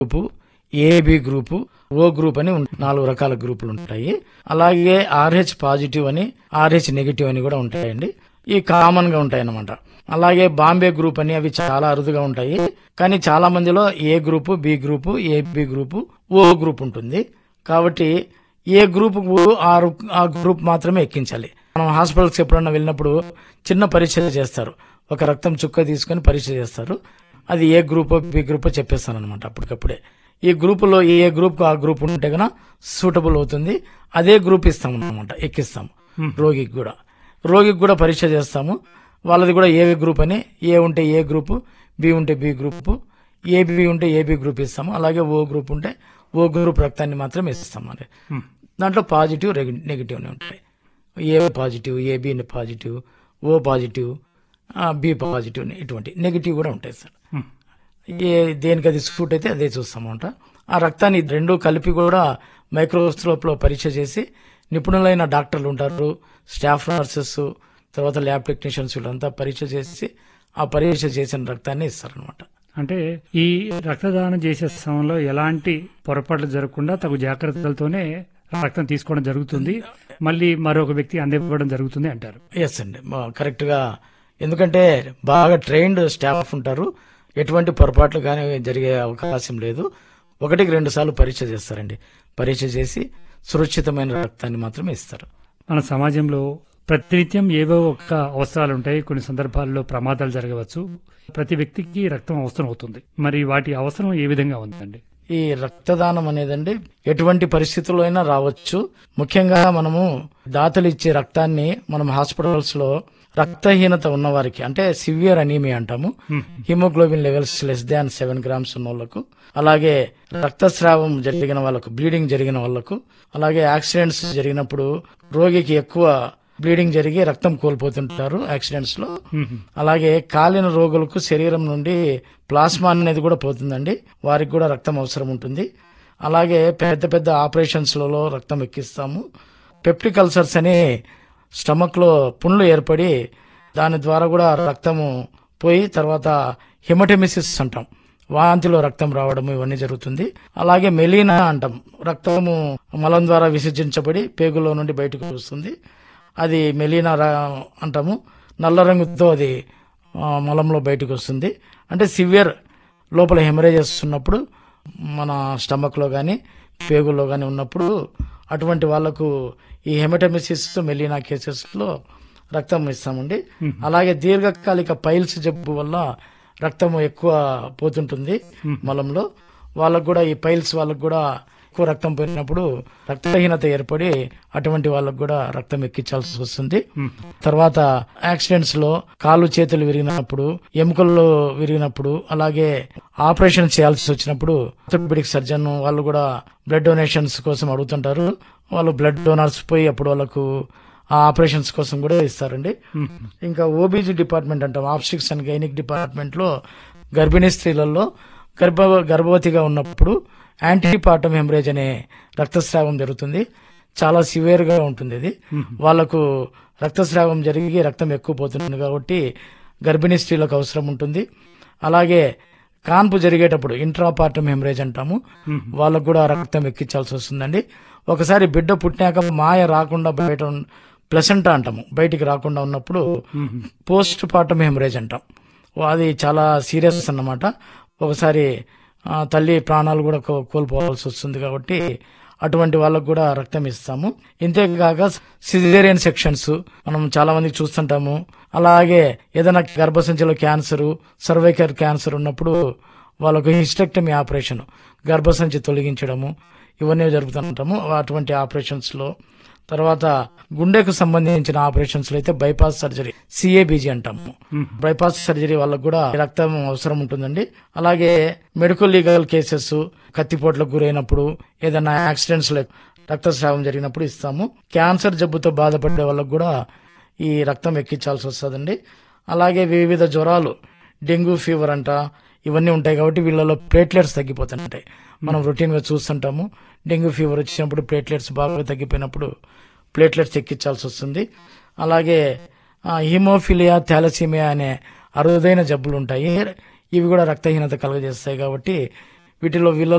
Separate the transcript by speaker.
Speaker 1: group AB group O group అని ఉం- నాలుగు రకాల గ్రూపులు ఉంటాయి అలాగే ఆర్హెచ్ పాజిటివ్ అని ఆర్హెచ్ నెగిటివ్ అని కూడా ఉంటాయండి ఈ కామన్ గా ఉంటాయి అన్నమాట అలాగే బాంబే గ్రూప్ అని అవి చాలా అరుదుగా ఉంటాయి కానీ చాలా మందిలో A group B group AB group O group ఉంటుంది కాబట్టి ఏ గ్రూప్ ఆ గ్రూప్ మాత్రమే ఎక్కించాలి మనం హాస్పిటల్స్ ఎప్పుడన్నా వెళ్ళినప్పుడు చిన్న పరీక్ష చేస్తారు ఒక రక్తం చుక్క తీసుకొని పరీక్ష చేస్తారు అది ఏ గ్రూప్ బి గ్రూప్ చెప్పేస్తాను అనమాట అప్పటికప్పుడే ఈ గ్రూపులో ఏ గ్రూప్ ఆ గ్రూప్ ఉంటే కనుక సూటబుల్ అవుతుంది అదే గ్రూప్ ఇస్తాం అనమాట ఎక్కిస్తాము రోగికి కూడా రోగికి కూడా పరీక్ష చేస్తాము వాళ్ళది కూడా ఏ గ్రూప్ అని ఏ ఉంటే ఏ గ్రూపు బి ఉంటే బి గ్రూపు ఏబి ఉంటే ఏబి గ్రూప్ ఇస్తాము అలాగే ఓ గ్రూప్ ఉంటే ఓ గ్రూప్ రక్తాన్ని మాత్రం ఇస్తాం అంటే దాంట్లో పాజిటివ్ నెగిటివ్ ఉంటాయి A positive AB positive O positive B positive ఇటువంటి నెగిటివ్ కూడా ఉంటాయి సార్ ఏ దేనికి అది సూట్ అయితే అదే చూస్తామంట ఆ రక్తాన్ని రెండు కలిపి కూడా మైక్రోస్కోప్ లో పరీక్ష చేసి నిపుణులైన డాక్టర్లు ఉంటారు స్టాఫ్ నర్సెస్ తర్వాత ల్యాబ్ టెక్నీషియన్స్ వీళ్ళంతా పరీక్ష చేసి ఆ పరీక్ష చేసిన రక్తాన్ని ఇస్తారనమాట
Speaker 2: అంటే ఈ రక్తదానం చేసే సమయంలో ఎలాంటి పొరపాట్లు జరగకుండా తగు జాగ్రత్తలతోనే రక్తం తీసుకోవడం జరుగుతుంది మళ్ళీ మరొక వ్యక్తి అందివ్వడం జరుగుతుంది అంటారు
Speaker 1: ఎస్ అండి కరెక్ట్ గా ఎందుకంటే బాగా ట్రైన్డ్ స్టాఫ్ ఉంటారు ఎటువంటి పొరపాట్లు కానీ జరిగే అవకాశం లేదు ఒకటికి రెండు సార్లు పరీక్ష చేస్తారండి పరీక్ష చేసి సురక్షితమైన రక్తాన్ని మాత్రమే ఇస్తారు
Speaker 2: మన సమాజంలో ప్రతినిత్యం ఏవో ఒక అవసరాలు ఉంటాయి కొన్ని సందర్భాల్లో ప్రమాదాలు జరగవచ్చు ప్రతి వ్యక్తికి రక్తం అవసరం అవుతుంది మరి వాటి అవసరం ఏ విధంగా ఉందండి
Speaker 1: ఈ రక్తదానం అనేదండి ఎటువంటి పరిస్థితుల్లో అయినా రావచ్చు ముఖ్యంగా మనము దాతలు ఇచ్చే రక్తాన్ని మనం హాస్పిటల్స్ లో రక్తహీనత ఉన్న వారికి అంటే సివియర్ అనీమియా అంటాము haemoglobin levels less than seven grams ఉన్న వాళ్ళకు అలాగే రక్తస్రావం జరిగిన వాళ్ళకు బ్లీడింగ్ జరిగిన వాళ్ళకు అలాగే యాక్సిడెంట్స్ జరిగినప్పుడు రోగికి ఎక్కువ బ్లీడింగ్ జరిగి రక్తం కోల్పోతుంటారు యాక్సిడెంట్స్ లో అలాగే కాలిన రోగులకు శరీరం నుండి ప్లాస్మా అనేది కూడా పోతుందండి వారికి కూడా రక్తం అవసరం ఉంటుంది అలాగే పెద్ద పెద్ద ఆపరేషన్స్ లలో రక్తం ఎక్కిస్తాము పెప్టిక్ అల్సర్స్ అని స్టమక్ లో పుండ్లు ఏర్పడి దాని ద్వారా కూడా రక్తము పోయి తర్వాత హిమటెమిసిస్ అంటాం వాంతిలో రక్తం రావడం ఇవన్నీ జరుగుతుంది అలాగే మెలీనా అంటాం రక్తము మలం ద్వారా విసర్జించబడి పేగులో నుండి బయటకు వస్తుంది అది మెలీనా రా- అంటాము నల్ల రంగుతో అది ఆ, మలంలో బయటకు వస్తుంది అంటే సివియర్ లోపల హెమరేజెస్ ఉన్నప్పుడు మన స్టమక్ లో గాని పేగుల్లో గాని ఉన్నప్పుడు అటువంటి వాళ్లకు ఈ హెమటమిసిస్ మెలీనా కేసెస్ లో రక్తం ఇస్తామండి అలాగే దీర్ఘకాలిక పైల్స్ జబ్బు వల్ల రక్తం ఎక్కువ పోతుంటుంది మలంలో వాళ్ళకు కూడా ఈ పైల్స్ వాళ్ళకు కూడా ఎక్కువ రక్తం పోయినప్పుడు రక్తహీనత ఏర్పడి అటువంటి వాళ్ళకు కూడా రక్తం ఎక్కించాల్సి వస్తుంది తర్వాత యాక్సిడెంట్స్ లో కాళ్ళు చేతులు విరిగినప్పుడు ఎముకల్లో విరిగినప్పుడు అలాగే ఆపరేషన్ చేయాల్సి వచ్చినప్పుడు ఆర్థోపెడిక్ సర్జన్ వాళ్ళు కూడా బ్లడ్ డొనేషన్స్ కోసం అడుగుతుంటారు వాళ్ళు బ్లడ్ డోనర్స్ పోయి అప్పుడు వాళ్ళకు ఆ ఆపరేషన్స్ కోసం కూడా ఇస్తారండి ఇంకా ఓబీజీ డిపార్ట్మెంట్ అంటాం ఆప్స్టిక్స్ అండ్ గైనిక్ డిపార్ట్మెంట్ లో గర్భిణీ స్త్రీలలో గర్భ గర్భవతిగా ఉన్నప్పుడు యాంటీపార్టమ్ హెమరేజ్ అనే రక్తస్రావం జరుగుతుంది చాలా సివియర్ గా ఉంటుంది ఇది వాళ్లకు రక్తస్రావం జరిగి రక్తం ఎక్కువ పోతుంది కాబట్టి గర్భిణీ స్త్రీలకు అవసరం ఉంటుంది అలాగే కాన్పు జరిగేటప్పుడు ఇంట్రాపార్టమ్ హెమరేజ్ అంటాము వాళ్ళకు కూడా రక్తం ఎక్కించాల్సి వస్తుందండి ఒకసారి బిడ్డ పుట్టినాక మాయ రాకుండా బయట ప్లసెంటా అంటాము బయటికి రాకుండా ఉన్నప్పుడు పోస్ట్ పార్టమ్ హెమరేజ్ అంటాం అది చాలా సీరియస్ అన్నమాట ఒకసారి ఆ, తల్లి ప్రాణాలు కూడా కో- కోల్పోవాల్సి వస్తుంది కాబట్టి అటువంటి వాళ్ళకు కూడా రక్తం ఇస్తాము ఇంతేకాక సిజేరియన్ సెక్షన్స్ మనం చాలా మందికి చూస్తుంటాము అలాగే ఏదైనా గర్భసంచిలో క్యాన్సర్ సర్వైకల్ క్యాన్సర్ ఉన్నప్పుడు వాళ్ళకు హిస్టెక్టమీ ఆపరేషన్ గర్భసంచి తొలగించడము ఇవన్నీ జరుపుతుంటాము అటువంటి ఆపరేషన్స్ లో తర్వాత గుండెకు సంబంధించిన ఆపరేషన్స్ లో అయితే బైపాస్ సర్జరీ సిఏబిజి అంటాము బైపాస్ సర్జరీ వాళ్ళకు కూడా రక్తం అవసరం ఉంటుందండి అలాగే మెడికల్ లీగల్ కేసెస్ కత్తిపోట్లకు గురైనప్పుడు ఏదైనా యాక్సిడెంట్స్ లో రక్తస్రావం జరిగినప్పుడు ఇస్తాము క్యాన్సర్ జబ్బుతో బాధపడే వాళ్ళకు కూడా ఈ రక్తం ఎక్కించాల్సి వస్తుందండి అలాగే వివిధ జ్వరాలు డెంగ్యూ ఫీవర్ అంట ఇవన్నీ ఉంటాయి కాబట్టి వీళ్ళలో ప్లేట్లెట్స్ తగ్గిపోతుంటాయి మనం రొటీన్ గా చూస్తుంటాము డెంగ్యూ ఫీవర్ వచ్చినప్పుడు ప్లేట్లెట్స్ బాగా తగ్గిపోయినప్పుడు ప్లేట్లెట్స్ ఎక్కించాల్సి వస్తుంది అలాగే ఆ, హిమోఫిలియా థాలసీమియా అనే అరుదైన జబ్బులు ఉంటాయి ఇవి కూడా రక్తహీనత కలుగజేస్తాయి కాబట్టి వీటిలో వీళ్ళ